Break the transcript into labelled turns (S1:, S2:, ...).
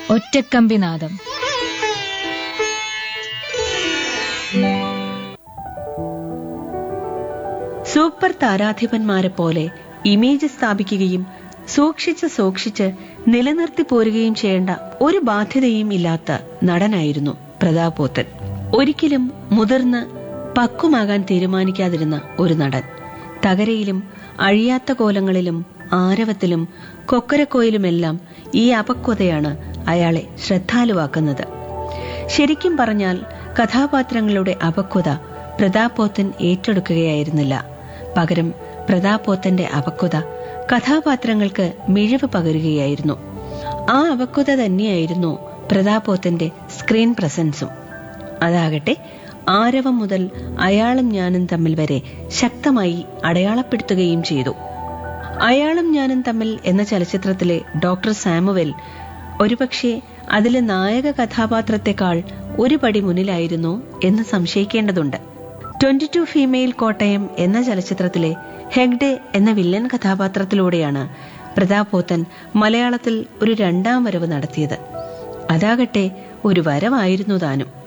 S1: ഒറ്റക്കമ്പിനാദം
S2: super താരാധിപന്മാരെ പോലെ image സ്ഥാപിക്കുകയും സൂക്ഷിച്ച് സൂക്ഷിച്ച് നിലനിർത്തി പോരുകയും ചെയ്യേണ്ട ഒരു ബാധ്യതയും ഇല്ലാത്ത നടനായിരുന്നു പ്രതാപോത്തൻ ഒരിക്കലും മുതിർന്ന് പക്വമാകാൻ തീരുമാനിക്കാതിരുന്ന ഒരു നടൻ തകരയിലും അഴിയാത്ത കോലങ്ങളിലും ആരവത്തിലും കൊക്കരക്കോയിലുമെല്ലാം ഈ അപക്വതയാണ് അയാളെ ശ്രദ്ധാലുവാക്കുന്നത് ശരിക്കും പറഞ്ഞാൽ കഥാപാത്രങ്ങളുടെ അപക്വത പ്രതാപോത്തൻ ഏറ്റെടുക്കുകയായിരുന്നില്ല പകരം പ്രതാപോത്തന്റെ അപക്വത കഥാപാത്രങ്ങൾക്ക് മിഴിവ് പകരുകയായിരുന്നു ആ അപക്വത തന്നെയായിരുന്നു പ്രതാപോത്തന്റെ സ്ക്രീൻ പ്രസൻസും അതാകട്ടെ ആരവം മുതൽ അയാളും ഞാനും തമ്മിൽ വരെ ശക്തമായി അടയാളപ്പെടുത്തുകയും ചെയ്തു അയാളും ഞാനും തമ്മിൽ എന്ന ചലച്ചിത്രത്തിലെ ഡോക്ടർ സാമുവൽ ഒരുപക്ഷെ അതിലെ നായക കഥാപാത്രത്തെക്കാൾ ഒരു പടി മുന്നിലായിരുന്നു എന്ന് സംശയിക്കേണ്ടതുണ്ട് ട്വന്റി ടു ഫീമെയിൽ കോട്ടയം എന്ന ചലച്ചിത്രത്തിലെ ഹെഗ്ഡെ എന്ന വില്ലൻ കഥാപാത്രത്തിലൂടെയാണ് പ്രതാപോത്തൻ മലയാളത്തിൽ ഒരു രണ്ടാം വരവ് നടത്തിയത് അതാകട്ടെ ഒരു വരവായിരുന്നു താനും